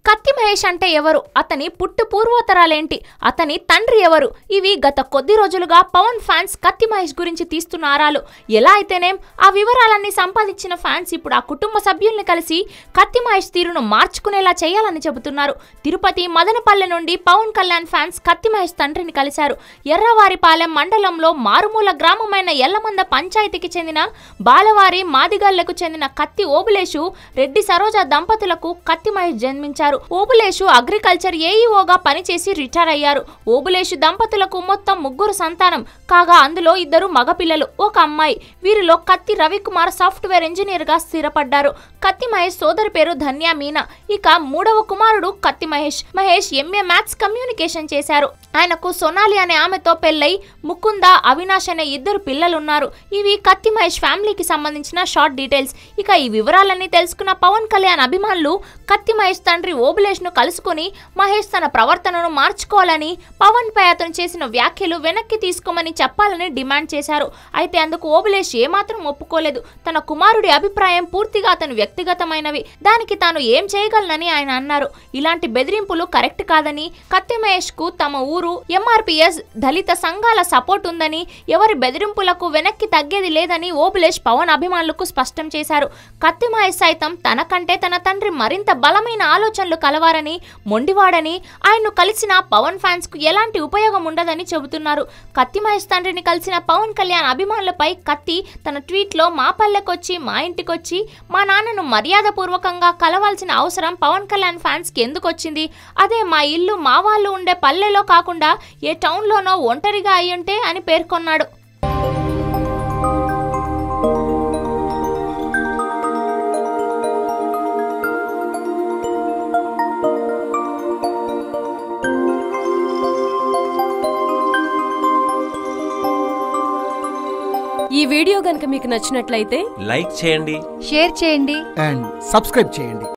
కత్తి మహేష్ అంటే ఎవరు అతని పుట్టు పూర్వోత్తరాలేంటి అతని తండ్రి ఎవరు ఇవి గత కొద్ది రోజులుగా పవన్ ఫ్యాన్స్ కత్తి మహేష్ గురించి తీస్తున్న ఆరాలు ఎలా అయితేనేం ఆ వివరాలన్నీ సంపాదించిన ఫ్యాన్స్ ఇప్పుడు ఆ కుటుంబ సభ్యుల్ని కలిసి కత్తి మహేష్ తీరును మార్చుకునేలా చేయాలని చెబుతున్నారు తిరుపతి మదనపల్లె నుండి పవన్ కళ్యాణ్ ఫ్యాన్స్ కత్తి మహేష్ తండ్రిని కలిశారు ఎర్రవారిపాలెం మండలంలో మారుమూల గ్రామమైన ఎల్లమంద పంచాయతీకి చెందిన బాలవారి మాదిగళ్లకు చెందిన కత్తి ఓబులేషు రెడ్డి సరోజ దంపతులకు కత్తి మహేష్ జన్మించారు ఓబులేషు అగ్రికల్చర్ ఏఈఓగా పనిచేసి రిటైర్ అయ్యారు ఓబులేషు దంపతులకు మొత్తం ముగ్గురు సంతానం కాగా అందులో ఇద్దరు మగపిల్లలు ఒక అమ్మాయి వీరిలో కత్తి రవికుమార్ సాఫ్ట్వేర్ ఇంజనీర్ గా స్థిరపడ్డారు కత్తి మహేష్ సోదరి పేరు ధన్య మీనా ఇక మూడవ కుమారుడు Katti Mahesh Mahesh MA maths communication చేశారు ఆయనకు సొనాలి అనే ఆమెతో పెళ్ళై ముకుంద అవినాష్ అనే ఇద్దరు పిల్లలున్నారు ఇవి కత్తి మహేష్ ఫ్యామిలీకి సంబంధించిన షార్ట్ డీటెయిల్స్ ఇక ఈ వివరాలన్నీ తెలుసుకున్న పవన్ కళ్యాణ్ అభిమానులు కత్తి మహేష్ తండ్రి ఓబులేష్ ను కలుసుకుని మహేష్ తన ప్రవర్తనను మార్చుకోవాలని పవన్ పై అతను చేసిన వ్యాఖ్యలు వెనక్కి తీసుకోమని చెప్పాలని డిమాండ్ చేశారు అయితే అందుకు ఓబులేష్ ఏమాత్రం ఒప్పుకోలేదు తన కుమారుడి అభిప్రాయం పూర్తిగా అతను వ్యక్తిగతమైనవి దానికి తాను ఏం చేయగలనని ఆయన అన్నారు ఇలాంటి బెదిరింపులు కరెక్ట్ కాదని కత్తి మహేష్ కు తమ ఊరు ఎంఆర్పిఎస్ దళిత సంఘాల సపోర్ట్ ఉందని ఎవరి బెదిరింపులకు వెనక్కి తగ్గేది లేదని ఓబులేష్ పవన్ అభిమానులకు స్పష్టం చేశారు కత్తి మహేష్ సైతం తనకంటే తన తండ్రి మరింత బలమైన ఆలోచనలు కలవారని మొండివాడని ఆయన్ను కలిసిన పవన్ ఫ్యాన్స్ కు ఎలాంటి ఉపయోగం ఉండదని చెబుతున్నారు కత్తి మహేష్ తండ్రిని కలిసిన పవన్ కళ్యాణ్ అభిమానులపై కత్తి తన ట్వీట్ లో మా పల్లెకొచ్చి మా ఇంటికొచ్చి మా నాన్నను మర్యాదపూర్వకంగా కలవాల్సిన అవసరం పవన్ కళ్యాణ్ ఫ్యాన్స్ కి ఎందుకు వచ్చింది అదే మా ఇల్లు మా వాళ్ళు ఉండే పల్లెలో కాకుండా ఏ టౌన్లోనో ఒంటరిగా అయ్యుంటే అని పేర్కొన్నాడు ఈ వీడియో గనుక మీకు నచ్చినట్లయితే లైక్ చేయండి షేర్ చేయండి అండ్ సబ్స్క్రైబ్ చేయండి